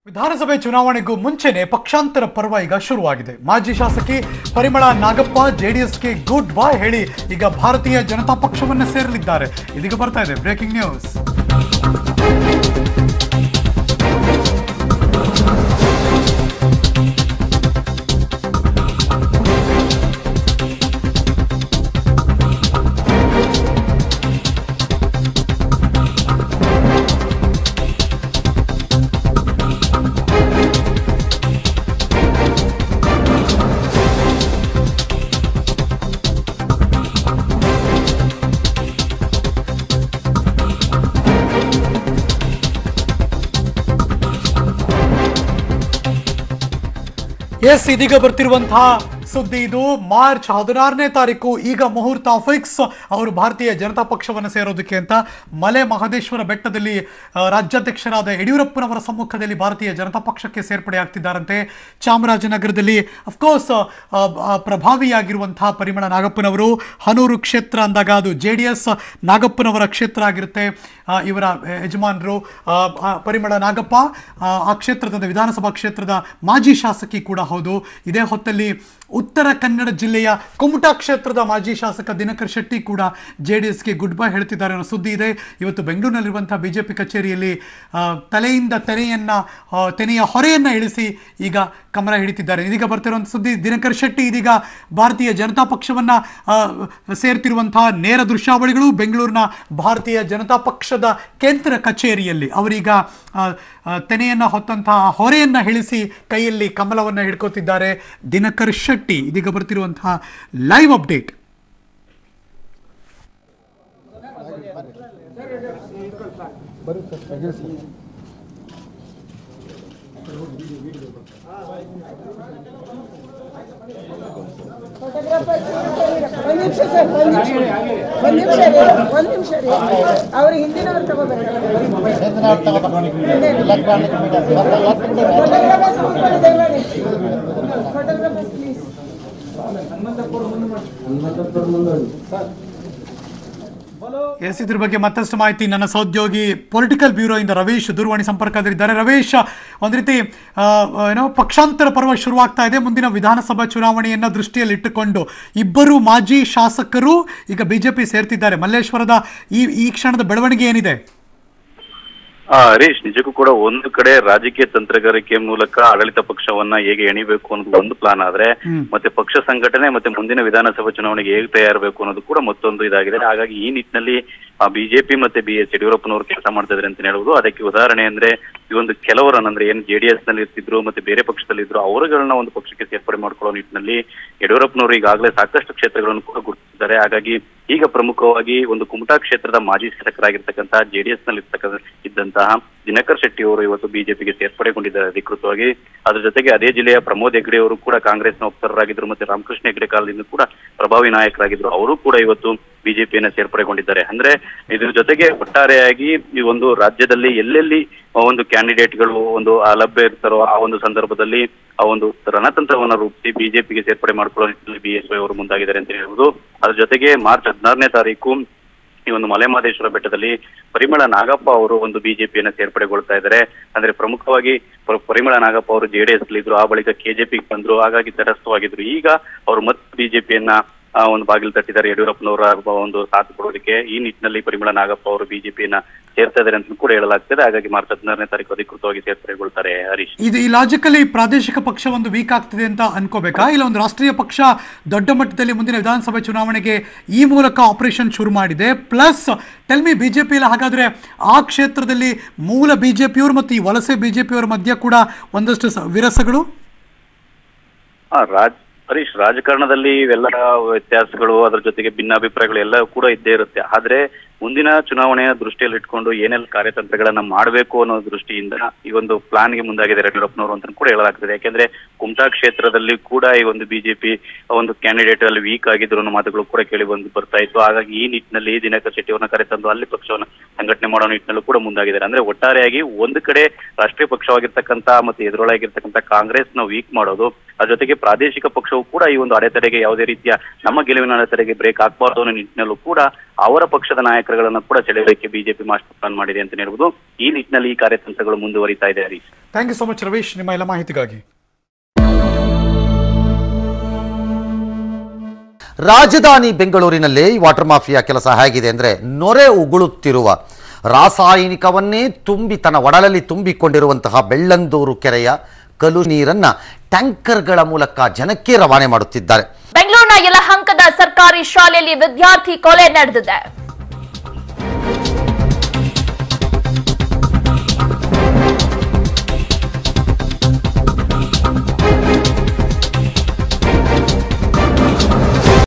ವಿಧಾನಸಭೆ ಚುನಾವಣೆಗೂ ಮುಂಚೆನೆ ಪಕ್ಷಾಂತರ ಪರ್ವ ಈಗ ಶುರುವಾಗಿದೆ ಮಾಜಿ ಶಾಸಕಿ ಪರಿಮಳ ನಾಗಪ್ಪ ಜೆಡಿಎಸ್ಗೆ ಗುಡ್ ಬಾಯ್ ಹೇಳಿ ಈಗ ಭಾರತೀಯ ಜನತಾ ಪಕ್ಷವನ್ನ ಸೇರಲಿದ್ದಾರೆ ಇದೀಗ ಬರ್ತಾ ಇದೆ ಬ್ರೇಕಿಂಗ್ ನ್ಯೂಸ್ ಎಸ್ ಇದೀಗ ಬರ್ತಿರುವಂತಹ ಸುದ್ದಿ ಇದು ಮಾರ್ಚ್ ಹದಿನಾರನೇ ತಾರೀಕು ಈಗ ಮುಹೂರ್ತ ಫಿಕ್ಸ್ ಅವರು ಭಾರತೀಯ ಜನತಾ ಪಕ್ಷವನ್ನು ಸೇರೋದಕ್ಕೆ ಅಂತ ಮಲೆ ಮಹದೇಶ್ವರ ಬೆಟ್ಟದಲ್ಲಿ ಆ, ರಾಜ್ಯಾಧ್ಯಕ್ಷರಾದ ಯಡಿಯೂರಪ್ಪನವರ ಸಮ್ಮುಖದಲ್ಲಿ ಭಾರತೀಯ ಜನತಾ ಪಕ್ಷಕ್ಕೆ ಸೇರ್ಪಡೆ ಆಗ್ತಿದ್ದಾರಂತೆ ಚಾಮರಾಜನಗರದಲ್ಲಿ ಅಫ್ಕೋರ್ಸ್ ಪ್ರಭಾವಿಯಾಗಿರುವಂತಹ ಪರಿಮಳ ನಾಗಪ್ಪನವರು ಹನೂರು ಕ್ಷೇತ್ರ ಅಂದಾಗ ಅದು ಜೆ ಡಿ ಎಸ್ ನಾಗಪ್ಪನವರ ಕ್ಷೇತ್ರ ಆಗಿರುತ್ತೆ ಆ, ಇವರ ಯಜಮಾನರು ಆ, ಆ, ಪರಿಮಳ ನಾಗಪ್ಪ ಆ, ಆ ಕ್ಷೇತ್ರದ ವಿಧಾನಸಭಾ ಕ್ಷೇತ್ರದ ಮಾಜಿ ಶಾಸಕಿ ಕೂಡ ಹೌದು ಇದೇ ಹೊತ್ತಲ್ಲಿ ಉತ್ತರ ಕನ್ನಡ ಜಿಲ್ಲೆಯ ಕುಮಟಾ ಕ್ಷೇತ್ರದ ಮಾಜಿ ಶಾಸಕ ದಿನಕರ್ ಶೆಟ್ಟಿ ಕೂಡ ಜೆ ಡಿ ಎಸ್ಗೆ ಗುಡ್ ಬೈ ಹೇಳ್ತಿದ್ದಾರೆ ಅನ್ನೋ ಸುದ್ದಿ ಇದೆ ಇವತ್ತು ಬೆಂಗಳೂರಿನಲ್ಲಿರುವಂತಹ ಬಿಜೆಪಿ ಕಚೇರಿಯಲ್ಲಿ ಆ, ತಲೆಯಿಂದ ತೆನೆಯನ್ನ ಆ, ತೆನೆಯ ಹೊರೆಯನ್ನ ಇಳಿಸಿ ಈಗ ಕಮಲ ಹಿಡಿತಿದ್ದಾರೆ ಇದೀಗ ಬರ್ತಿರುವಂಥ ಸುದ್ದಿ ದಿನಕರ್ ಶೆಟ್ಟಿ ಇದೀಗ ಭಾರತೀಯ ಜನತಾ ಪಕ್ಷವನ್ನ ಆ, ಸೇರ್ತಿರುವಂತಹ ನೇರ ದೃಶ್ಯಾವಳಿಗಳು ಬೆಂಗಳೂರಿನ ಭಾರತೀಯ ಜನತಾ ಪಕ್ಷದ ಕೇಂದ್ರ ಕಚೇರಿಯಲ್ಲಿ ಅವರೀಗ ಆ, ಆ, ತೆನೆಯನ್ನ ಹೊತ್ತಂತಹ ಹೊರೆಯನ್ನ ಇಳಿಸಿ ಕೈಯಲ್ಲಿ ಕಮಲವನ್ನ ಹಿಡ್ಕೋತಿದ್ದಾರೆ ದಿನಕರ್ ಶೆಟ್ಟಿ ಇದೀಗ ಬರ್ತಿರುವಂತಹ ಲೈವ್ ಅಪ್ಡೇಟ್ ಒಂದ್ ನಿಮಿಷ ಸರ್ ಒಂದ್ ನಿಮಿಷ ಒಂದ್ ನಿಮಿಷ ರೀ ಒಂದ್ ನಿಮಿಷ ರೀ ಅವ್ರಿಗೆ ಹಿಂದಿನವ್ರು ತಗೋಬೇಕು ಫೋಟೋಗ್ರಾಫರ್ಸ್ ಕೂತ್ಕೊಂಡಿದ್ದೇವೆ ನೋಡಿ ಫೋಟೋಗ್ರಾಫರ್ಸ್ ಪ್ಲೀಸ್ ಎಸ್ ಇದ್ರ ಬಗ್ಗೆ ಮತ್ತಷ್ಟು ಮಾಹಿತಿ ನನ್ನ ಸಹೋದ್ಯೋಗಿ ಪೊಲಿಟಿಕಲ್ ಬ್ಯೂರೋ ಇಂದ ರವೀಶ್ ದೂರವಾಣಿ ಸಂಪರ್ಕದಲ್ಲಿದ್ದಾರೆ ರವೀಶ್ ಒಂದ್ ರೀತಿ ಆ, ಏನೋ ಪಕ್ಷಾಂತರ ಪರ್ವ ಶುರುವಾಗ್ತಾ ಇದೆ ಮುಂದಿನ ವಿಧಾನಸಭಾ ಚುನಾವಣೆಯನ್ನ ದೃಷ್ಟಿಯಲ್ಲಿ ಇಟ್ಟುಕೊಂಡು ಇಬ್ಬರು ಮಾಜಿ ಶಾಸಕರು ಈಗ ಬಿಜೆಪಿ ಸೇರ್ತಿದ್ದಾರೆ ಮಲ್ಲೇಶ್ವರದ ಈ ಈ ಕ್ಷಣದ ಬೆಳವಣಿಗೆ ಏನಿದೆ ಆ ಹರೀಶ್ ನಿಜಕ್ಕೂ ಕೂಡ ಒಂದು ಕಡೆ ರಾಜಕೀಯ ತಂತ್ರಗಾರಿಕೆ ಮೂಲಕ ಆಡಳಿತ ಪಕ್ಷವನ್ನ ಹೇಗೆ ಎಣಿಬೇಕು ಅನ್ನೋದು ಒಂದು ಪ್ಲಾನ್ ಆದ್ರೆ ಮತ್ತೆ ಪಕ್ಷ ಸಂಘಟನೆ ಮತ್ತೆ ಮುಂದಿನ ವಿಧಾನಸಭಾ ಚುನಾವಣೆಗೆ ಹೇಗೆ ತಯಾರಬೇಕು ಅನ್ನೋದು ಕೂಡ ಮತ್ತೊಂದು ಇದಾಗಿದೆ ಹಾಗಾಗಿ ಈ ನಿಟ್ಟಿನಲ್ಲಿ ಬಿಜೆಪಿ ಮತ್ತೆ ಬಿ ಎಸ್ ಯಡಿಯೂರಪ್ಪನವರು ಕೆಲಸ ಮಾಡ್ತಾ ಇದ್ದಾರೆ ಅಂತ ಹೇಳ್ಬೋದು ಅದಕ್ಕೆ ಉದಾಹರಣೆ ಅಂದ್ರೆ ಈ ಒಂದು ಕೆಲವರನ್ನ ಅಂದ್ರೆ ಏನ್ ಜೆಡಿಎಸ್ ನಲ್ಲಿ ಇರ್ತಿದ್ರು ಮತ್ತೆ ಬೇರೆ ಪಕ್ಷದಲ್ಲಿ ಇದ್ರು ಅವರುಗಳನ್ನ ಒಂದು ಪಕ್ಷಕ್ಕೆ ಸೇರ್ಪಡೆ ಮಾಡ್ಕೊಳ್ಳೋ ನಿಟ್ಟಿನಲ್ಲಿ ಯಡಿಯೂರಪ್ಪನವರು ಈಗಾಗಲೇ ಸಾಕಷ್ಟು ಕ್ಷೇತ್ರಗಳನ್ನು ಕೂಡ ಗುರುತಿಸಿದ್ದಾರೆ ಹಾಗಾಗಿ ಈಗ ಪ್ರಮುಖವಾಗಿ ಒಂದು ಕುಮಟಾ ಕ್ಷೇತ್ರದ ಮಾಜಿ ಶಾಸಕರಾಗಿರ್ತಕ್ಕಂತಹ ಜೆಡಿಎಸ್ ನಲ್ಲಿ ಇರ್ತಕ್ಕಂಥ ಇದ್ದಂತಹ ದಿನಕರ್ ಶೆಟ್ಟಿ ಅವರು ಇವತ್ತು ಬಿಜೆಪಿಗೆ ಸೇರ್ಪಡೆಗೊಂಡಿದ್ದಾರೆ ಅಧಿಕೃತವಾಗಿ ಅದ್ರ ಜೊತೆಗೆ ಅದೇ ಜಿಲ್ಲೆಯ ಪ್ರಮೋದ್ ಹೆಗ್ಡೆ ಅವರು ಕೂಡ ಕಾಂಗ್ರೆಸ್ನ ವಕ್ತಾರರಾಗಿದ್ರು ಮತ್ತೆ ರಾಮಕೃಷ್ಣ ಹೆಗ್ಡೆ ಕಾಲದಿಂದ ಕೂಡ ಪ್ರಭಾವಿ ನಾಯಕರಾಗಿದ್ರು ಅವರು ಕೂಡ ಇವತ್ತು ಬಿಜೆಪಿಯನ್ನ ಸೇರ್ಪಡೆಗೊಂಡಿದ್ದಾರೆ ಅಂದ್ರೆ ಇದ್ರ ಜೊತೆಗೆ ಒಟ್ಟಾರೆಯಾಗಿ ಈ ಒಂದು ರಾಜ್ಯದಲ್ಲಿ ಎಲ್ಲೆಲ್ಲಿ ಒಂದು ಕ್ಯಾಂಡಿಡೇಟ್ಗಳು ಒಂದು ಲಭ್ಯ ಇರ್ತಾರೋ ಆ ಒಂದು ಸಂದರ್ಭದಲ್ಲಿ ಆ ಒಂದು ರಣತಂತ್ರವನ್ನ ರೂಪಿಸಿ ಬಿಜೆಪಿಗೆ ಸೇರ್ಪಡೆ ಮಾಡ್ಕೊಳ್ಳೋ ನಿಟ್ಟಿನಲ್ಲಿ ಬಿಎಸ್ವೈ ಅವರು ಮುಂದಾಗಿದ್ದಾರೆ ಅಂತ ಹೇಳ್ಬೋದು ಅದ್ರ ಜೊತೆಗೆ ಮಾರ್ಚ್ ಹದಿನಾರನೇ ತಾರೀಕು ಈ ಒಂದು ಮಲೆಮಹದೇಶ್ವರ ಬೆಟ್ಟದಲ್ಲಿ ಪರಿಮಳ ನಾಗಪ್ಪ ಅವರು ಒಂದು ಬಿಜೆಪಿಯನ್ನ ಸೇರ್ಪಡೆಗೊಳ್ತಾ ಇದ್ದಾರೆ ಅಂದ್ರೆ ಪ್ರಮುಖವಾಗಿ ಪ- ಪರಿಮಳ ನಾಗಪ್ಪ ಅವರು ಜೆಡಿಎಸ್ ಇದ್ರು ಆ ಬಳಿಕ ಕೆಜೆಪಿಗೆ ಬಂದ್ರು ಹಾಗಾಗಿ ತಟಸ್ಥವಾಗಿದ್ರು ಈಗ ಅವರು ಮತ್ತೆ ಬಿಜೆಪಿಯನ್ನ ಒಂದು ಬಾಗಿಲು ತಟ್ಟಿದ್ದಾರೆ ಯಡಿಯೂರಪ್ಪನವರ ಒಂದು ಸಾಥ್ ಕೊಡೋದಕ್ಕೆ ಈ ನಿಟ್ಟಿನಲ್ಲಿ ಪರಿಮಳ ನಾಗಪ್ಪ ಅವರು ಬಿಜೆಪಿಯನ್ನ ಸೇರ್ತಾ ಇದ್ದಾರೆ ಅಂತ ಕೂಡ ಹೇಳಲಾಗ್ತದೆ ಹಾಗಾಗಿ ಮಾರ್ಚ್ ಹದಿನಾರನೇ ತಾರೀಕು ಅಧಿಕೃತವಾಗಿ ಸೇರ್ಪಡೆಗೊಳ್ತಾರೆ ಹರೀಶ್ ಇದು ಈ ಲಾಜಿಕಲಿ ಪ್ರಾದೇಶಿಕ ಪಕ್ಷ ಒಂದು ವೀಕ್ ಆಗ್ತಿದೆ ಅಂತ ಅನ್ಕೋಬೇಕಾ ಇಲ್ಲ ಒಂದು ರಾಷ್ಟ್ರೀಯ ಪಕ್ಷ ದೊಡ್ಡ ಮಟ್ಟದಲ್ಲಿ ಮುಂದಿನ ವಿಧಾನಸಭೆ ಚುನಾವಣೆಗೆ ಈ ಮೂಲಕ ಆಪರೇಷನ್ ಶುರು ಮಾಡಿದೆ ಪ್ಲಸ್ ಟೆಲ್ಮಿ ಬಿಜೆಪಿ ಇಲ್ಲ ಹಾಗಾದ್ರೆ ಆ ಕ್ಷೇತ್ರದಲ್ಲಿ ಮೂಲ ಬಿಜೆಪಿಯವರು ಮತ್ತು ಈ ವಲಸೆ ಬಿಜೆಪಿಯವರ ಮಧ್ಯ ಕೂಡ ಒಂದಷ್ಟು ಸ- ವಿರಸಗಳು ಆ, ರಾಜ್ ಹರೀಶ್ ರಾಜಕಾರಣದಲ್ಲಿ ಇವೆಲ್ಲ ವ್ಯತ್ಯಾಸಗಳು ಅದರ ಜೊತೆಗೆ ಭಿನ್ನಾಭಿಪ್ರಾಯಗಳು ಎಲ್ಲ ಕೂಡ ಇದ್ದೇ ಇರುತ್ತೆ ಆದ್ರೆ ಮುಂದಿನ ಚುನಾವಣೆಯ ದೃಷ್ಟಿಯಲ್ಲಿ ಇಟ್ಕೊಂಡು ಏನೆಲ್ಲ ಕಾರ್ಯತಂತ್ರಗಳನ್ನ ಮಾಡಬೇಕು ಅನ್ನೋ ದೃಷ್ಟಿಯಿಂದ ಈ ಒಂದು ಪ್ಲಾನ್ಗೆ ಮುಂದಾಗಿದ್ದಾರೆ ಯಡಿಯೂರಪ್ಪನವರು ಅಂತ ಕೂಡ ಹೇಳಲಾಗ್ತದೆ ಯಾಕೆಂದ್ರೆ ಕುಮಟಾ ಕ್ಷೇತ್ರದಲ್ಲಿ ಕೂಡ ಈ ಒಂದು ಬಿಜೆಪಿ ಒಂದು ಕ್ಯಾಂಡಿಡೇಟ್ ಅಲ್ಲಿ ವೀಕ್ ಆಗಿದ್ರು ಅನ್ನೋ ಮಾತುಗಳು ಕೂಡ ಕೇಳಿ ಬಂದು ಬರ್ತಾ ಇತ್ತು ಹಾಗಾಗಿ ಈ ನಿಟ್ಟಿನಲ್ಲಿ ದಿನಕರ್ ಶೆಟ್ಟಿ ಅವರನ್ನ ಕರೆತಂದು ಅಲ್ಲಿ ಪಕ್ಷವನ್ನ ಸಂಘಟನೆ ಮಾಡೋ ನಿಟ್ಟಿನಲ್ಲೂ ಕೂಡ ಮುಂದಾಗಿದ್ದಾರೆ ಅಂದ್ರೆ ಒಟ್ಟಾರೆಯಾಗಿ ಒಂದು ಕಡೆ ರಾಷ್ಟ್ರೀಯ ಪಕ್ಷವಾಗಿರ್ತಕ್ಕಂತ ಮತ್ತೆ ಎದುರೊಳಗಿರ್ತಕ್ಕಂಥ ಕಾಂಗ್ರೆಸ್ ನ ವೀಕ್ ಮಾಡೋದು ಅದ್ರ ಜೊತೆಗೆ ಪ್ರಾದೇಶಿಕ ಪಕ್ಷವು ಕೂಡ ಈ ಒಂದು ಅಡೆತಡೆಗೆ ಯಾವುದೇ ರೀತಿಯ ನಮ್ಮ ಗೆಲುವಿನ ಅಡೆತಡೆಗೆ ಬ್ರೇಕ್ ಆಗ್ಬಾರ್ದು ಅನ್ನೋ ನಿಟ್ಟಿನಲ್ಲೂ ಕೂಡ ಅವರ ಪಕ್ಷದ ನಾಯಕರುಗಳನ್ನ ಕೂಡ ಸೆಳೆಯೋದಕ್ಕೆ ಬಿಜೆಪಿ ಮಾಸ್ಟರ್ ಪ್ಲಾನ್ ಮಾಡಿದೆ ಅಂತ ಹೇಳ್ಬೋದು ಈ ನಿಟ್ಟಿನಲ್ಲಿ ಈ ಕಾರ್ಯತಂತ್ರಗಳು ಮುಂದುವರಿತಾ ಇದೆ Harish thank you so much Ravish ನಿಮ್ಮ ಎಲ್ಲ ಮಾಹಿತಿಗಾಗಿ ರಾಜಧಾನಿ ಬೆಂಗಳೂರಿನಲ್ಲಿ ಈ ವಾಟರ್ ಮಾಫಿಯಾ ಕೆಲಸ ಹೇಗಿದೆ ಅಂದರೆ ನೊರೆ ಉಗುಳುತ್ತಿರುವ ರಾಸಾಯನಿಕವನ್ನೇ ತುಂಬಿ ತನ್ನ ಒಡಲಲ್ಲಿ ತುಂಬಿಕೊಂಡಿರುವಂತಹ ಬೆಳ್ಳಂದೂರು ಕೆರೆಯ ಕಲು ನೀರನ್ನ ಟ್ಯಾಂಕರ್ಗಳ ಮೂಲಕ ಜನಕ್ಕೆ ರವಾನೆ ಮಾಡುತ್ತಿದ್ದಾರೆ ಬೆಂಗಳೂರಿನ ಯಲಹಂಕದ ಸರ್ಕಾರಿ ಶಾಲೆಯಲ್ಲಿ ವಿದ್ಯಾರ್ಥಿ ಕೊಲೆ ನಡೆದಿದೆ